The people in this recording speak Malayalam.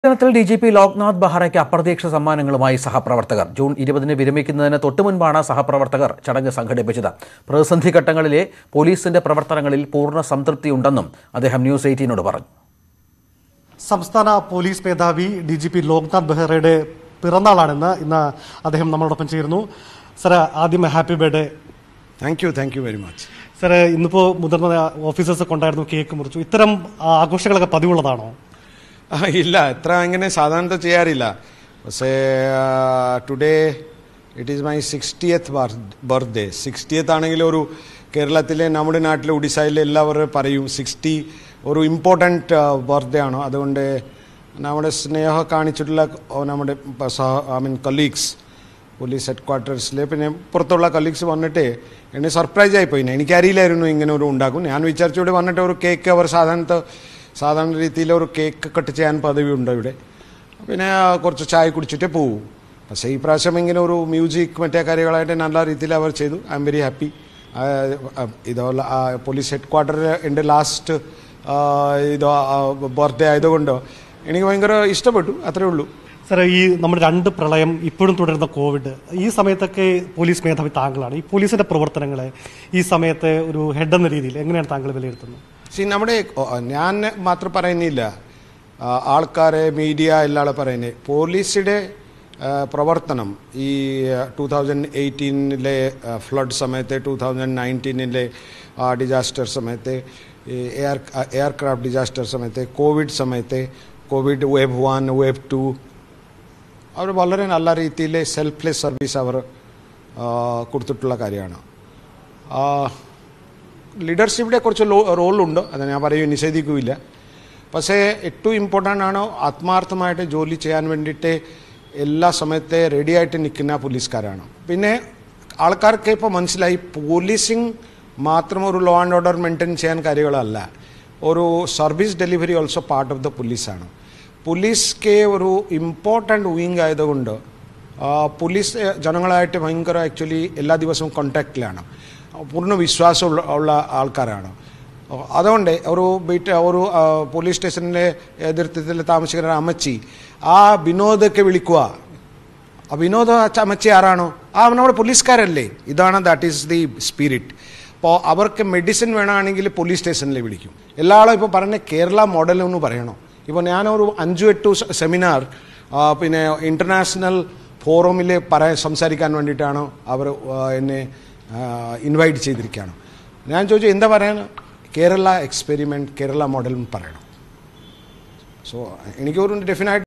ദിനത്തിൽ ഡി ജി പി ലോക്നാഥ് ബെഹ്റയ്ക്ക് അപ്രതീക്ഷിത സമ്മാനങ്ങളുമായി സഹപ്രവർത്തകർ ജൂൺ ഇരുപതിന് വിരമിക്കുന്നതിന് തൊട്ടുമുൻപാണ് സഹപ്രവർത്തകർ ചടങ്ങ് സംഘടിപ്പിച്ചത് പ്രതിസന്ധി ഘട്ടങ്ങളിലെ പോലീസിന്റെ പ്രവർത്തനങ്ങളിൽ പൂർണ്ണ സംതൃപ്തിയുണ്ടെന്നും അദ്ദേഹം ന്യൂസ് എയ്റ്റീനോട് പറഞ്ഞു സംസ്ഥാന പോലീസ് മേധാവി ഡി ജി പി ലോക്നാഥ് ബെഹ്റയുടെ പിറന്നാളാണെന്ന് ഇന്ന് അദ്ദേഹം നമ്മളോടൊപ്പം ചേരുന്നു സാർ ആദ്യം happy birthday thank you thank you very much sir ഇന്നിപ്പോൾ മുതിർന്ന ഓഫീസേഴ്സ് ഒക്കെ ഉണ്ടായിരുന്നു കേക്ക് മുറിച്ചു ഇത്തരം ആ, ആഘോഷങ്ങളൊക്കെ പതിവുള്ളതാണോ ഇല്ല എത്ര അങ്ങനെ സാധാരണ ചെയ്യാറില്ല പക്ഷേ today it is my sixtieth birthday sixtieth ആണെങ്കിൽ ഒരു കേരളത്തിലെ നമ്മുടെ നാട്ടിലെ ഒഡീസയിലെ എല്ലാവരും പറയും സിക്സ്റ്റി ഒരു ഇമ്പോർട്ടൻറ്റ് ബർത്ത്ഡേ ആണ് അതുകൊണ്ട് നമ്മുടെ സ്നേഹം കാണിച്ചിട്ടുള്ള ഓ, നമ്മുടെ ഐ മീൻ കൊലീഗ്സ് പോലീസ് ഹെഡ് ക്വാർട്ടേഴ്സിൽ പിന്നെ പുറത്തുള്ള കലീഗ്സ് വന്നിട്ട് എന്നെ സർപ്രൈസ് ആയിപ്പോയി എനിക്കറിയില്ലായിരുന്നു ഇങ്ങനെ ഒരു ഉണ്ടാക്കും ഞാൻ വിചാരിച്ചൂടെ വന്നിട്ട് ഒരു കേക്ക് അവർ സാധാരണ സാധാരണ രീതിയിൽ ഒരു കേക്ക് കട്ട് ചെയ്യാൻ പദവിയുണ്ട് ഇവിടെ പിന്നെ കുറച്ച് ചായ കുടിച്ചിട്ടേ പോവും പക്ഷേ ഈ പ്രാവശ്യം ഇങ്ങനെ ഒരു മ്യൂസിക് മറ്റേ കാര്യങ്ങളായിട്ട് നല്ല രീതിയിൽ അവർ ചെയ്തു ഐ എം വെരി ഹാപ്പി ഇതുപോലെ പോലീസ് ഹെഡ് ക്വാർട്ടറിൽ എൻ്റെ ലാസ്റ്റ് ഇത് ബർത്ത്ഡേ ആയതുകൊണ്ട് എനിക്ക് ഭയങ്കര ഇഷ്ടപ്പെട്ടു അത്രേ ഉള്ളൂ സാർ ഈ നമ്മുടെ രണ്ട് പ്രളയം ഇപ്പോഴും തുടരുന്ന കോവിഡ് ഈ സമയത്തൊക്കെ പോലീസ് മേധാവി താങ്കളാണ് ഈ പോലീസിന്റെ പ്രവർത്തനങ്ങളെ ഈ സമയത്തെ ഒരു ഹെഡ് എന്ന രീതിയിൽ എങ്ങനെയാണ് താങ്കൾ വിലയിരുത്തുന്നത് സി നമ്മുടെ ഓ, ഞാൻ മാത്രം പറയുന്നില്ല ആ, ആൾക്കാരെ മീഡിയ എല്ലാവരും പറയുന്നത് പോലീസിൻ്റെ ആ, പ്രവർത്തനം ഈ ടൂ തൗസൻഡ് എയ്റ്റീനിലെ ഫ്ലഡ് സമയത്ത് ടൂ തൗസൻഡ് നയൻറ്റീനിലെ ഡിസാസ്റ്റർ സമയത്ത് ഈ എയർ എയർക്രാഫ്റ്റ് ഡിസാസ്റ്റർ സമയത്ത് കോവിഡ് സമയത്ത് COVID wave one wave two അവർ വളരെ നല്ല രീതിയിൽ സെൽഫ്ലെസ് സർവീസ് അവർ ആ, കൊടുത്തിട്ടുള്ള കാര്യമാണ് ആ, ലീഡർഷിപ്പിൻ്റെ കുറച്ച് ലോ റോളുണ്ട് അത് ഞാൻ പറയും നിഷേധിക്കുകയില്ല പക്ഷേ ഏറ്റവും ഇമ്പോർട്ടൻ്റ് ആണ് ആത്മാർത്ഥമായിട്ട് ജോലി ചെയ്യാൻ വേണ്ടിയിട്ട് എല്ലാ സമയത്തെ റെഡി ആയിട്ട് നിൽക്കുന്ന പോലീസുകാരാണ് പിന്നെ ആൾക്കാർക്ക് ഇപ്പോൾ മനസ്സിലായി പോലീസിങ് മാത്രം ഒരു ലോ ആൻഡ് ഓർഡർ മെയിൻറ്റെയിൻ ചെയ്യാൻ കാര്യങ്ങളല്ല ഒരു service delivery also part of the പോലീസാണ് പോലീസ്ക്ക് ഒരു ഇമ്പോർട്ടൻ്റ് വിങ് ആയതുകൊണ്ട് ആ, പോലീസ് ഏ, ജനങ്ങളായിട്ട് ഭയങ്കര ആക്ച്വലി എല്ലാ ദിവസവും കോണ്ടാക്റ്റിലാണ് പൂർണ്ണ വിശ്വാസമുള്ള ഉള്ള ആൾക്കാരാണ് അതുകൊണ്ട് ഒരു ബീറ്റ് ഒരു ആ, പോലീസ് സ്റ്റേഷനിലെ എതിർത്തത്തിൽ താമസിക്കുന്ന അമ്മച്ചി ആ വിനോദൊക്കെ വിളിക്കുക ആ വിനോദ അച്ഛ- അമ്മച്ചി ആരാണോ ആ നമ്മുടെ പോലീസുകാരല്ലേ ഇതാണ് ദാറ്റ് ഈസ് ദി സ്പിരിറ്റ് അപ്പോൾ അവർക്ക് മെഡിസിൻ വേണമെങ്കിൽ പോലീസ് സ്റ്റേഷനിൽ വിളിക്കും എല്ലാവരും ഇപ്പോൾ പറഞ്ഞ കേരള മോഡൽ എന്ന് പറയണോ ഇപ്പോൾ ഞാനൊരു അഞ്ചു എട്ടു സെമിനാർ പിന്നെ ഇൻ്റർനാഷണൽ ഫോറമിൽ പറയാൻ സംസാരിക്കാൻ വേണ്ടിയിട്ടാണ് അവർ ആ, എന്നെ ഇൻവൈറ്റ് ചെയ്തിരിക്കുകയാണ് ഞാൻ ചോദിച്ചു എന്താ പറയാൻ കേരള എക്സ്പെരിമെൻറ്റ് കേരള മോഡൽ എന്ന് പറയണം സോ എനിക്കൊരു ഡെഫിനായിട്ട്